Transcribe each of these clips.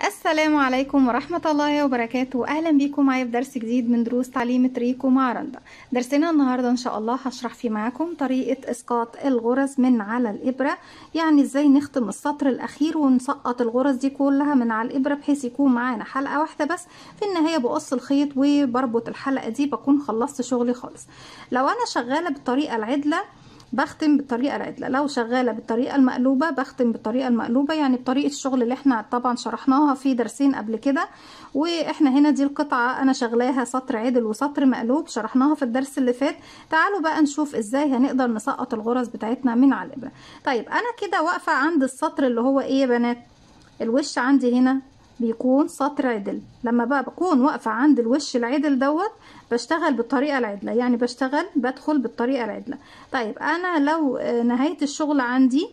السلام عليكم ورحمة الله وبركاته أهلا بيكم معايا في درس جديد من دروس تعليم تريكو مع رندا درسنا النهاردة إن شاء الله هشرح فيه معاكم طريقة إسقاط الغرز من على الإبرة يعني إزاي نختم السطر الأخير ونسقط الغرز دي كلها من على الإبرة بحيث يكون معانا حلقة واحدة بس في النهاية بقص الخيط وبربط الحلقة دي بكون خلصت شغلي خالص لو أنا شغالة بالطريقة العدلة بختم بالطريقه العدله لو شغاله بالطريقه المقلوبه بختم بالطريقه المقلوبه يعني بطريقه الشغل اللي احنا طبعا شرحناها في درسين قبل كده واحنا هنا دي القطعه انا شغلاها سطر عدل وسطر مقلوب شرحناها في الدرس اللي فات تعالوا بقى نشوف ازاي هنقدر نسقط الغرز بتاعتنا من على الابره طيب انا كده واقفه عند السطر اللي هو ايه يا بنات الوش عندي هنا بيكون سطر عدل لما بقى بكون واقفه عند الوش العدل دوت بشتغل بالطريقه العدله يعني بشتغل بدخل بالطريقه العدله طيب انا لو نهايه الشغل عندي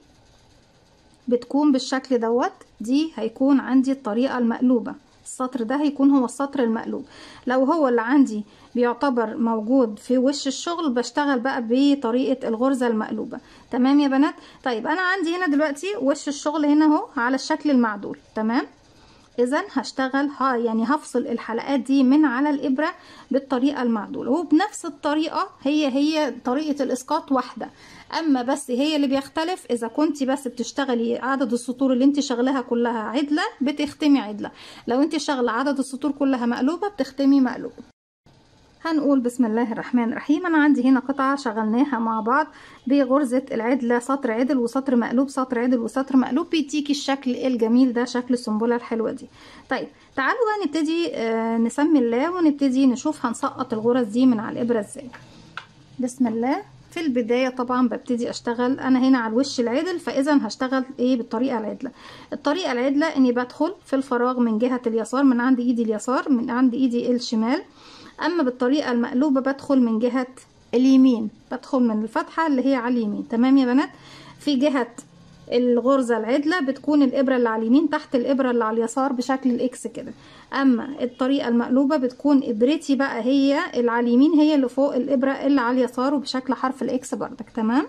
بتكون بالشكل دوت دي هيكون عندي الطريقه المقلوبه السطر ده هيكون هو السطر المقلوب لو هو اللي عندي بيعتبر موجود في وش الشغل بشتغل بقى بطريقة الغرزة المقلوبة تمام يا بنات طيب انا عندي هنا دلوقتي وش الشغل هنا اهو على الشكل المعدول تمام اذا هشتغل ها يعني هفصل الحلقات دي من على الابره بالطريقه المعدوله وبنفس الطريقه هي هي طريقه الاسقاط واحده اما بس هي اللي بيختلف اذا كنت بس بتشتغلي عدد السطور اللي انت شغلها كلها عدله بتختمي عدله لو انت شغله عدد السطور كلها مقلوبه بتختمي مقلوبه هنقول بسم الله الرحمن الرحيم انا عندي هنا قطعه شغلناها مع بعض بغرزه العدله سطر عدل وسطر مقلوب سطر عدل وسطر مقلوب بيديكي الشكل الجميل ده شكل السنبله الحلوه دي طيب تعالوا بقى نبتدي آه نسمي الله ونبتدي نشوف هنسقط الغرز دي من على الابره ازاي بسم الله في البداية طبعا ببتدي اشتغل انا هنا على الوش العدل فاذا هشتغل ايه بالطريقة العدلة الطريقة العدلة اني بدخل في الفراغ من جهة اليسار من عند ايدي اليسار من عند ايدي الشمال اما بالطريقه المقلوبه بدخل من جهه اليمين بدخل من الفتحه اللي هي على اليمين تمام يا بنات في جهه الغرزه العدله بتكون الابره اللي على اليمين تحت الابره اللي على اليسار بشكل الاكس كده اما الطريقه المقلوبه بتكون ابرتي بقى هي اللي على اليمين هي اللي فوق الابره اللي على اليسار وبشكل حرف الاكس بردك تمام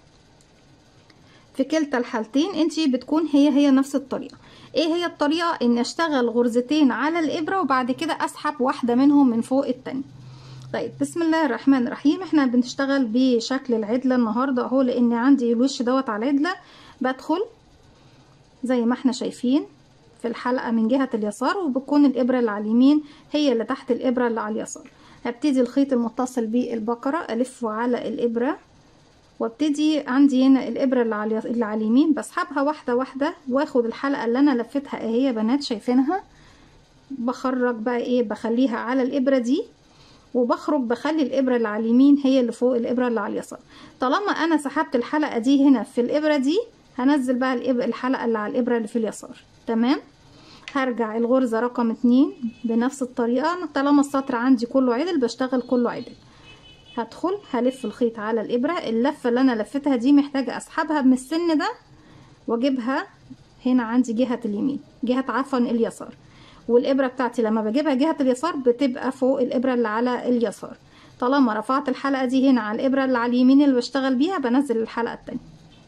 في كلتا الحالتين انتي بتكون هي هي نفس الطريقه ايه هي الطريقه ان اشتغل غرزتين على الابره وبعد كده اسحب واحده منهم من فوق التانية طيب بسم الله الرحمن الرحيم احنا بنشتغل بشكل العدله النهارده اهو لان عندي الوش دوت على العدله بدخل زي ما احنا شايفين في الحلقه من جهه اليسار وبتكون الابره اللي على اليمين هي اللي تحت الابره اللي على اليسار هبتدي الخيط المتصل بالبقره الفه على الابره وابتدي عندي هنا الابره اللي على اللي على اليمين بسحبها واحده واحده واخد الحلقه اللي انا لفتها اهي يا بنات شايفينها بخرج بقى ايه بخليها على الابره دي وبخرج بخلي الابره اللي على اليمين هي اللي فوق الابره اللي على اليسار طالما انا سحبت الحلقه دي هنا في الابره دي هنزل بقى الحلقه اللي على الابره اللي في اليسار تمام هرجع الغرزه رقم اتنين بنفس الطريقه طالما السطر عندي كله عدل بشتغل كله عدل هدخل هلف الخيط على الابره اللفه اللي انا لفتها دي محتاجه اسحبها من السن ده واجيبها هنا عندي جهه اليمين جهه عفوا اليسار والابره بتاعتي لما بجيبها جهه اليسار بتبقى فوق الابره اللي على اليسار طالما رفعت الحلقه دي هنا على الابره اللي على اليمين اللي بشتغل بيها بنزل الحلقه التانية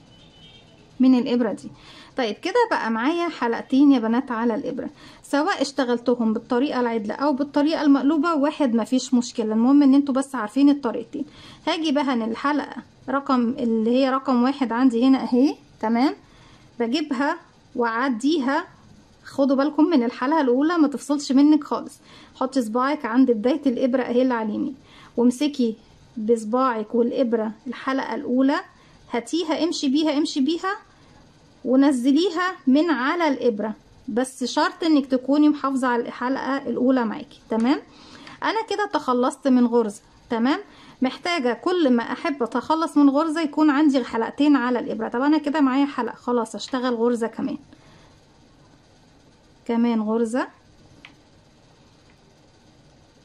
من الابره دي طيب كده بقى معايا حلقتين يا بنات على الابره سواء اشتغلتهم بالطريقه العدله او بالطريقه المقلوبه واحد مفيش مشكله المهم ان انتوا بس عارفين الطريقتين هاجي بقى ان الحلقه رقم اللي هي رقم واحد عندي هنا اهي تمام بجيبها واعديها خدوا بالكم من الحلقه الاولى ما تفصلش منك خالص حطي صباعك عند بدايه الابره اهي اللي على اليمين وامسكي بصباعك والابره الحلقه الاولى هاتيها امشي بيها امشي بيها ونزليها من على الابره بس شرط انك تكوني محافظه على الحلقه الاولى معاكي تمام انا كده تخلصت من غرزه تمام محتاجه كل ما احب اتخلص من غرزه يكون عندي حلقتين على الابره طب انا كده معايا حلقه خلاص اشتغل غرزه كمان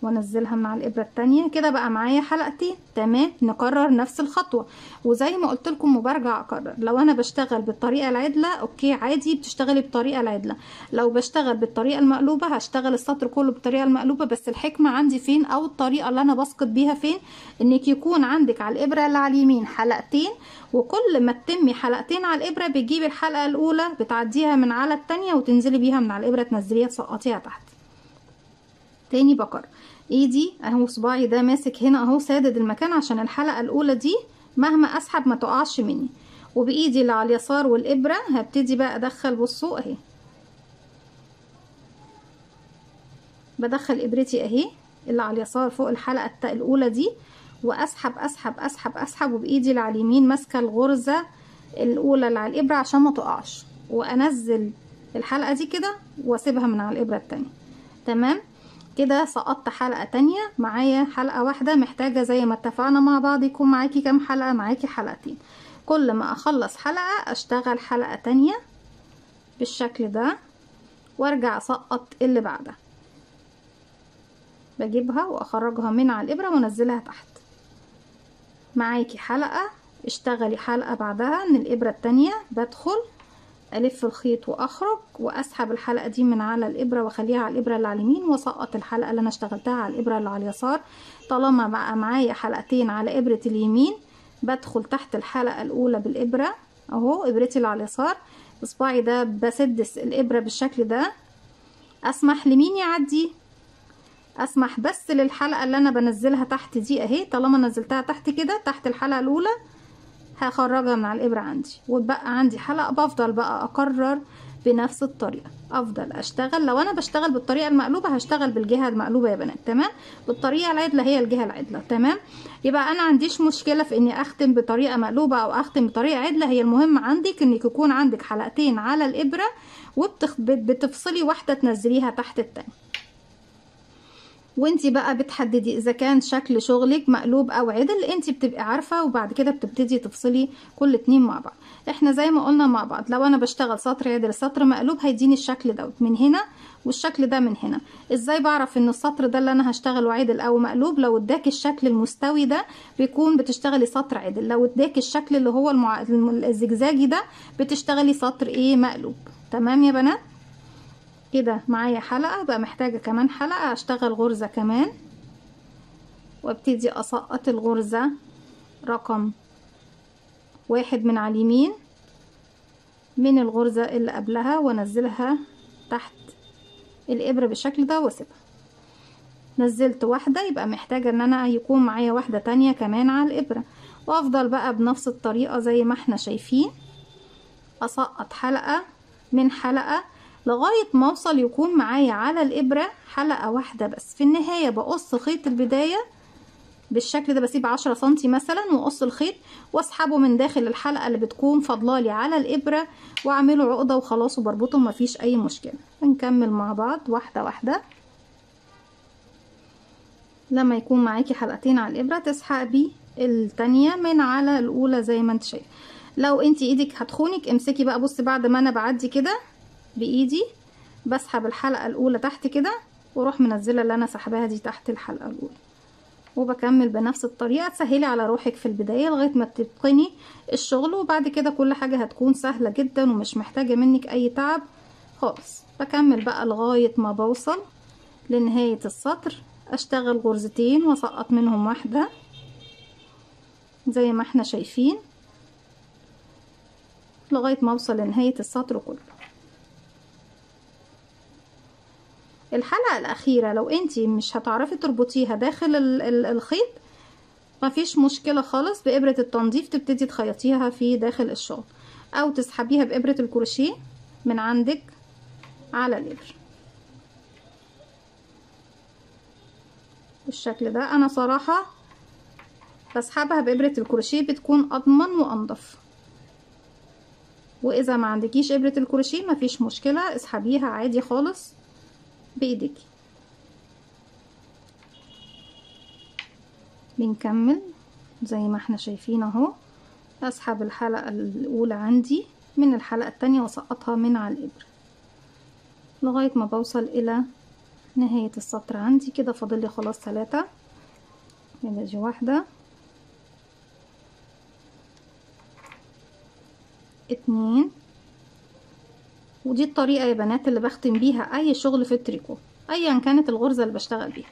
وانزلها من على الابره التانية كده بقى معايا حلقتين تمام نكرر نفس الخطوه وزي ما قلت لكم وبرجع اكرر لو انا بشتغل بالطريقه العدله اوكي عادي بتشتغلي بالطريقه العدله لو بشتغل بالطريقه المقلوبه هشتغل السطر كله بالطريقه المقلوبه بس الحكمه عندي فين او الطريقه اللي انا بسقط بيها فين انك يكون عندك على الابره اللي على اليمين حلقتين وكل ما تتمي حلقتين على الابره بتجيبي الحلقه الاولى بتعديها من على التانية وتنزلي بيها من على الابره تنزليها تسقطيها تحت تاني بكر ايدي اهو صباعي ده ماسك هنا اهو سادد المكان عشان الحلقه الاولى دي مهما اسحب ما تقعش مني وبايدي اللي على اليسار والابره هبتدي بقى ادخل بصوا اهي بدخل ابرتي اهي اللي على اليسار فوق الحلقه الاولى دي واسحب اسحب اسحب اسحب وبايدي اللي على اليمين ماسكه الغرزه الاولى اللي على الابره عشان ما تقعش وانزل الحلقه دي كده واسيبها من على الابره التانية تمام كده سقطت حلقة تانية معايا حلقة واحدة محتاجة زي ما اتفقنا مع بعض يكون معاكي كام حلقة معاكي حلقتين كل ما اخلص حلقة اشتغل حلقة تانية بالشكل ده وارجع اسقط اللي بعدها بجيبها واخرجها من على الابرة وانزلها تحت معاكي حلقة اشتغلي حلقة بعدها من الابرة التانية بدخل الف الخيط واخرج واسحب الحلقه دي من على الابره واخليها على الابره اللي على اليمين واسقط الحلقه اللي انا اشتغلتها على الابره اللي على اليسار طالما بقى معايا حلقتين على ابره اليمين بدخل تحت الحلقه الاولى بالابره اهو ابرتي اللي على اليسار بصباعي ده بسدس الابره بالشكل ده اسمح لمين يعدي اسمح بس للحلقه اللي انا بنزلها تحت دي اهي طالما نزلتها تحت كده تحت الحلقه الاولى هخرجها من على الابره عندي وتبقى عندي حلقه بفضل بقى اكرر بنفس الطريقه افضل اشتغل لو انا بشتغل بالطريقه المقلوبه هشتغل بالجهه المقلوبه يا بنات تمام بالطريقه العدله هي الجهه العدله تمام يبقى انا عنديش مشكله في اني اختم بطريقه مقلوبه او اختم بطريقه عدله هي المهم عندك انك يكون عندك حلقتين على الابره وبتفصلي واحده تنزليها تحت التانية وانتي بقى بتحددي اذا كان شكل شغلك مقلوب او عدل انتي بتبقي عارفه وبعد كده بتبتدي تفصلي كل اتنين مع بعض احنا زي ما قلنا مع بعض لو انا بشتغل سطر عدل سطر مقلوب هيديني الشكل دوت من هنا والشكل ده من هنا ازاي بعرف ان السطر ده اللي انا هشتغله عدل او مقلوب لو اداك الشكل المستوي ده بيكون بتشتغلي سطر عدل لو اداك الشكل اللي هو المع... الزجزاجي ده بتشتغلي سطر ايه مقلوب تمام يا بنات كده معايا حلقة بقى محتاجة كمان حلقة اشتغل غرزة كمان وابتدي اسقط الغرزة رقم واحد من على اليمين من الغرزة اللي قبلها وانزلها تحت الابرة بالشكل ده واسيبها نزلت واحدة يبقى محتاجة ان انا يكون معايا واحدة تانية كمان على الابرة وافضل بقى بنفس الطريقة زي ما احنا شايفين اسقط حلقة من حلقة لغاية ما اوصل يكون معايا على الابرة حلقة واحدة بس في النهاية بقص خيط البداية بالشكل ده بسيب عشرة سنتي مثلا واقص الخيط واسحبه من داخل الحلقة اللي بتكون فضلالي على الابرة واعمله عقدة وخلاص وبربطه مفيش اي مشكلة نكمل مع بعض واحدة واحدة لما يكون معاكي حلقتين على الابرة تسحبي التانية من على الاولى زي ما انت شايفه لو انت ايدك هتخونك امسكي بقى بصي بعد ما انا بعدي كده بايدي بسحب الحلقة الاولى تحت كده واروح منزلة اللي انا سحباها دي تحت الحلقة الاولى وبكمل بنفس الطريقة تسهلي على روحك في البداية لغاية ما تتقني الشغل وبعد كده كل حاجة هتكون سهلة جدا ومش محتاجة منك اي تعب خالص بكمل بقى لغاية ما بوصل لنهاية السطر اشتغل غرزتين واسقط منهم واحدة زي ما احنا شايفين لغاية ما اوصل لنهاية السطر كله الحلقة الأخيرة لو انتي مش هتعرفي تربطيها داخل ال ال الخيط مفيش مشكلة خالص بإبرة التنظيف تبتدي تخيطيها في داخل الشغل أو تسحبيها بإبرة الكروشيه من عندك على الإبر بالشكل ده أنا صراحة بسحبها بإبرة الكروشيه بتكون أضمن وأنضف وإذا ما عندكيش إبرة الكروشيه مفيش مشكلة اسحبيها عادي خالص بايدك بنكمل زي ما احنا شايفين اهو اسحب الحلقة الاولى عندي من الحلقة التانية واسقطها من على الابرة لغاية ما بوصل الى نهاية السطر عندي كده فاضل لي خلاص ثلاثة كده دي واحدة اتنين ودي الطريقة يا بنات اللي بختم بيها اي شغل في التريكو ايا كانت الغرزة اللي بشتغل بيها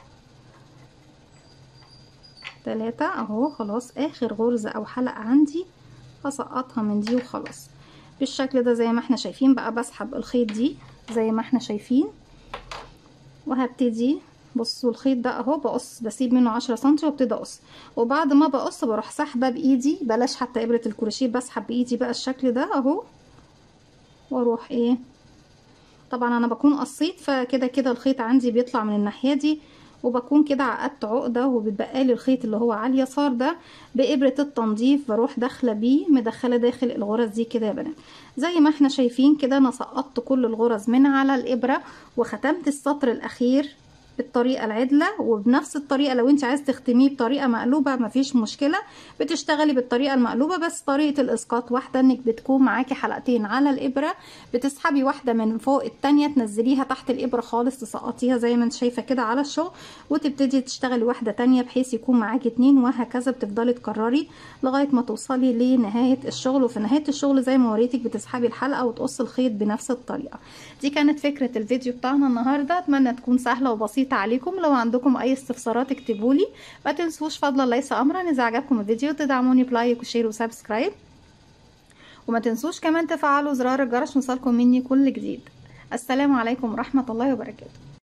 تلاتة اهو خلاص اخر غرزة او حلقة عندي هسقطها من دي وخلاص بالشكل ده زي ما احنا شايفين بقى بسحب الخيط دي زي ما احنا شايفين وهبتدي بصوا الخيط ده اهو بقص بسيب منه عشرة سنتي وابتدي اقص وبعد ما بقص بروح سحبه بايدي بلاش حتى ابره الكروشيه بسحب بايدي بقى الشكل ده اهو واروح ايه طبعا انا بكون قصيت فكده كده الخيط عندي بيطلع من الناحيه دي وبكون كده عقدت عقده وبتبقى لي الخيط اللي هو على اليسار ده بابره التنظيف بروح داخله بيه مدخله داخل الغرز دي كده يا بنات زي ما احنا شايفين كده انا سقطت كل الغرز من على الابره وختمت السطر الاخير بالطريقه العدله وبنفس الطريقه لو انت عايز تختميه بطريقه مقلوبه مفيش مشكله بتشتغلي بالطريقه المقلوبه بس طريقه الاسقاط واحده انك بتكون معاكي حلقتين على الابره بتسحبي واحده من فوق التانية تنزليها تحت الابره خالص تسقطيها زي ما انت شايفه كده على الشغل وتبتدي تشتغلي واحده تانية بحيث يكون معاكي اتنين وهكذا بتفضلي تكرري لغايه ما توصلي لنهايه الشغل وفي نهايه الشغل زي ما وريتك بتسحبي الحلقه وتقصي الخيط بنفس الطريقه دي كانت فكره الفيديو بتاعنا النهارده اتمنى تكون سهله وبسيطه عليكم لو عندكم اي استفسارات اكتبولي ما تنسوش فضلا ليس امرا اذا عجبكم الفيديو تدعموني بلايك وشير وسبسكرايب وما تنسوش كمان تفعلوا زرار الجرس يوصلكم مني كل جديد السلام عليكم ورحمه الله وبركاته